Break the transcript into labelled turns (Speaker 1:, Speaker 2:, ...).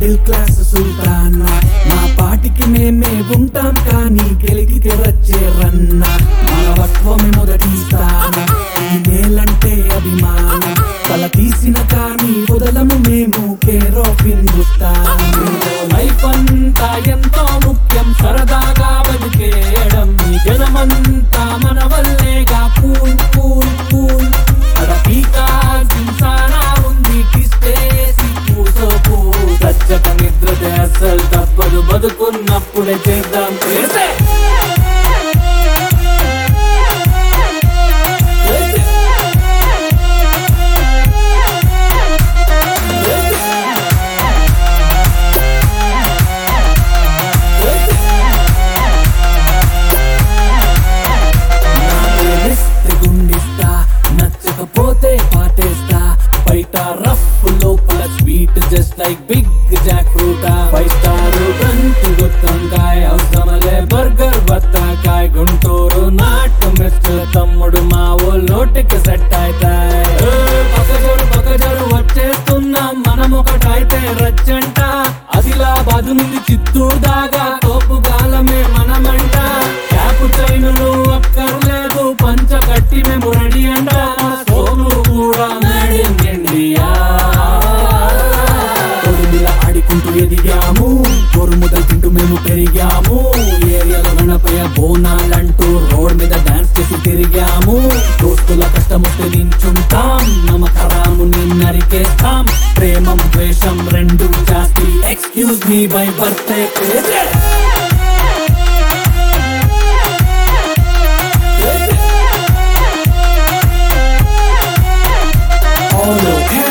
Speaker 1: Middle class Sultana మా పాటికి మేమే ఉంటాం కానీ గెలిగితే వచ్చే రన్నా మానవత్వమే మొదటి స్థానం ఈ నేలంటే అభిమానం తల తీసిన కానీ వదలము మేము కేర్ ఆఫ్ హిందుస్థాన్ లైఫ్ అంతా ఎంతో ముఖ్యం సరదాగా బతికేయడం ఈ జనమంతా మన వల్లేగా కూల్ కూల్ కూల్ అడ పీకాల్సిన సానా ఉంది కిస్తేసి కూసోకు సచ్చక నిద్రతే అస్సలు తప్పదు బతుకున్నప్పుడే చేద్దాం చేసే ప్లేలిస్ట్ గుండిస్తా నచ్చకపోతే పాటేస్తా బయట రఫ్ లోపల sweet just like big jackfruit five star గంటు గుత్తంకాయ అవసరమలే బర్గర్ బత్తాకాయ గుంటూరు నాటు మిస్టర్ తమ్ముడు మా ఓ నోటికి సెట్ అవుతాయి పక్కజోడు పక్కజోడు వచ్చేస్తున్నాం మనం ఒకటైతే రచ్చంట ఆదిలాబాద్ నుండి చిత్తూరు దాకా తోపు గాలమే మనమంట క్యాపు చైనులు అక్కర్లేదు పంచ కట్టి మేము రెడీ అంట సోములు కూడా మేడ్ ఇన్ ఇండియా కొడుమిల ఆడుకుంటూ ఎదిగాము కొరుముదలు తింటూ మేము పెరిగాము ఏరియాలో గణపయ్య బోనాలంటూ రోడ్ మీద డాన్స్ చేసి తిరిగాము దోస్తుల కష్టం వస్తే నించుంటాం నమకరాము నరికేస్తాం ప్రేమం ద్వేషం రెండు జాస్తి excuse me by birthday All okay.